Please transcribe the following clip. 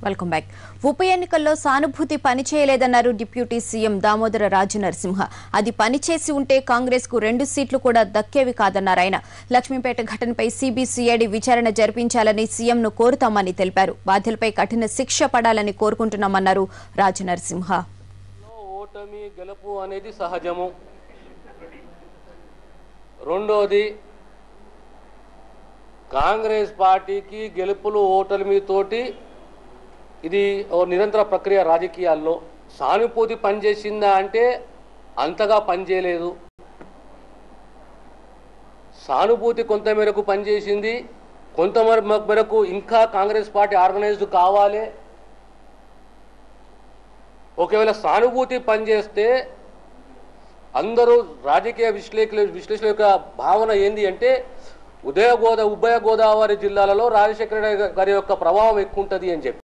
welcome back ఉప ఎన్నికల్లో సానుభూతి పనిచేయలేదన్నారు డిప్యూటీ సీఎం దామోదర రాజు నరసింహ అది పనిచేసి ఉంటే కాంగ్రెస్ కు రెండు సీట్లు కూడా దక్కేవి కాదన్నారు ఆయన లక్ష్మీపేట ఘటనపై సిబిసిఐడి విచారణ జరిపించాలని సీఎంను కోరుతామని తెలిపారు బాధ్యులపై కఠిన శిక్ష పడాలని కోరుకుంటున్నామన్నారు రాజు నరసింహ లో ఓటమి గెలుపు అనేది సహజము రెండోది కాంగ్రెస్ పార్టీకి గెలుపులు ఓటమితోటి ఇది ఓ నిరంతర ప్రక్రియ రాజకీయాల్లో సానుభూతి పనిచేసిందా అంటే అంతగా పనిచేయలేదు సానుభూతి కొంత మేరకు పనిచేసింది కొంత మేర- మేరకు ఇంకా కాంగ్రెస్ పార్టీ ఆర్గనైజ్డ్ కావాలి ఒకవేళ సానుభూతి పనిచేస్తే అందరూ రాజకీయ విశ్లేషకుల విశ్లేషణ యొక్క భావన ఏంది అంటే ఉదయ గోదా ఉభయ గోదావరి జిల్లాలలో రాజశేఖర రెడ్డి గారి యొక్క ప్రభావం ఎక్కువ ఉంటుంది అని చెప్పి